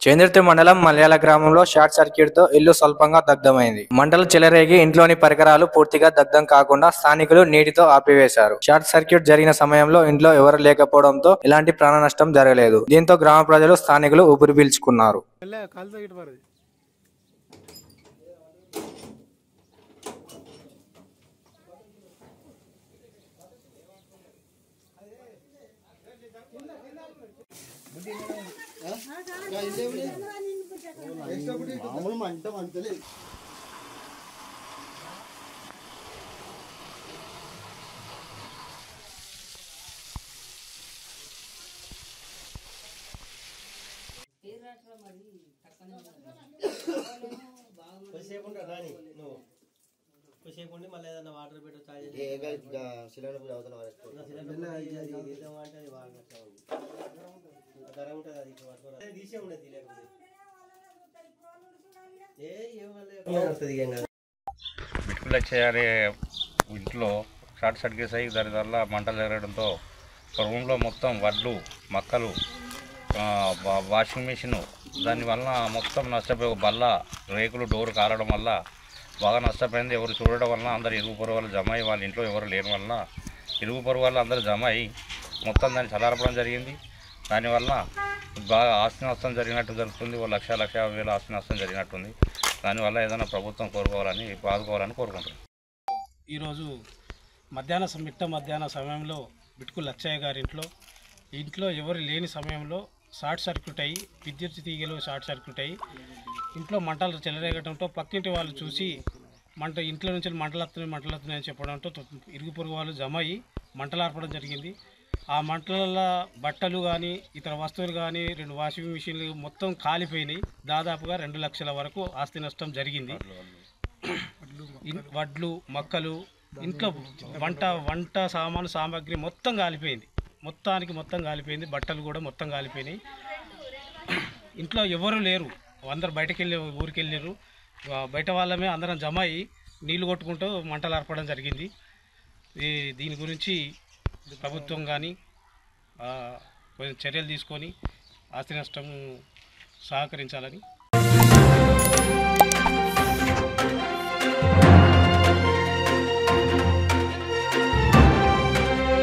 చేంద్రతి మండలం మలయాళ గ్రామంలో short circuit తో ఇల్లు స్వల్పంగా దగ్ధమైంది మంటలు చెలరేగి ఇంట్లోని పరికరాలు పూర్తిగా దగ్ధం కాకుండా స్థానికులు నీటితో ఆపివేశారు షార్ట్ సర్క్యూట్ జరిగిన సమయంలో ఇంట్లో ఎవరు లేకపోవడంతో ఎలాంటి ప్రాణ నష్టం జరగలేదు దీంతో గ్రామ ప్రజలు స్థానికులు ఊపిరి పీల్చుకున్నారు ಎಲ್ಲ ಕಾಲು ತೆಗಿಟ್ಟು ಬರೋದು మామూలు మంట మంటలే కొద్దిసేపు ఉంటా రాని నువ్వు కొద్దిసేపు ఉండి మళ్ళీ ఏదైనా వాటర్ పెట్టు చాయ్ చేసి ఏ సిలిండర్ పూజ అవుతున్న వారికి ఇంకా సిలిండర్ కూడా ఇది- అది ఇదేమో అంటే అది బాగా నష్టం ఉంది. ఇంకా ధర ఉంటుంది అది ఇట్లా పట్టుకోరా. అది తీసే ఉండదు లేకపోతే ఏ ఏమన్నా వస్తుంది ఏం కాదు బిట్కుల చేయాలి ఇంట్లో షార్ట్ సర్క్యూట్ అయ్యి దాని వల్ల మంటలు జరగడంతో ఒక రూమ్లో మొత్తం వడ్లు మక్కలు ఆ, వా- వాషింగ్ మిషన్ దానివల్ల మొత్తం నష్టపోయి బల్ల రేకులు డోర్ కాలడం వల్ల బాగా నష్టపోయింది ఎవరు చూడడం వల్ల అందరు ఇరుగు పొరుగు వాళ్ళు జమ అయ్యి వాళ్ళ ఇంట్లో ఎవరు లేని వల్ల ఇరుగు పొరుగు వాళ్ళు అందరూ జమ అయ్యి మొత్తం దాన్ని చల్లారపడం జరిగింది దానివల్ల బాగా ఆస్తి నష్టం జరిగినట్టు జరుగుతుంది ఓ లక్ష లక్ష యాభై వేల ఆస్తి నష్టం జరిగినట్టుంది దానివల్ల ఏదైనా ప్రభుత్వం కోరుకోవాలని ఆదుకోవాలని కోరుకుంటున్నాను ఈరోజు మధ్యాహ్న సమ- మిట్ట మధ్యాహ్న సమయంలో బిట్కు లచ్చయ్య గారి ఇంట్లో ఇంట్లో ఎవరు లేని సమయంలో షార్ట్ సర్క్యూట్ అయ్యి విద్యుత్ తీగలు షార్ట్ సర్క్యూట్ అయ్యి ఇంట్లో మంటలు చెలరేగడంతో పక్కింటి వాళ్ళు చూసి మంట ఇంట్లో నుంచి మంటలు వస్తున్నాయి మంటలు వస్తున్నాయని చెప్పడంతో తో- ఇరుగు పొరుగు వాళ్ళు జమ అయ్యి మంటలు ఆర్పడం జరిగింది ఆ మంటల బట్టలు కానీ ఇతర వస్తువులు కానీ రెండు వాషింగ్ మిషన్లు మొత్తం కాలిపోయినాయి దాదాపుగా రెండు లక్షల వరకు ఆస్తి నష్టం జరిగింది ఇన్- వడ్లు మొక్కలు ఇంట్లో వంట వంట సామాను సామాగ్రి మొత్తం కాలిపోయింది మొత్తానికి మొత్తం కాలిపోయింది బట్టలు కూడా మొత్తం కాలిపోయినాయి ఇంట్లో ఎవరు లేరు అందరు బయటకు వెళ్ళి ఊరికి వెళ్ళారు ఆ, బయట వాళ్ళమే అందరం జమ అయ్యి నీళ్లు కొట్టుకుంటూ మంటలు ఆర్పడం జరిగింది ఈ దీని గురించి ప్రభుత్వం కానీ కొంచెం చర్యలు తీసుకొని ఆస్తి నష్టం సహకరించాలని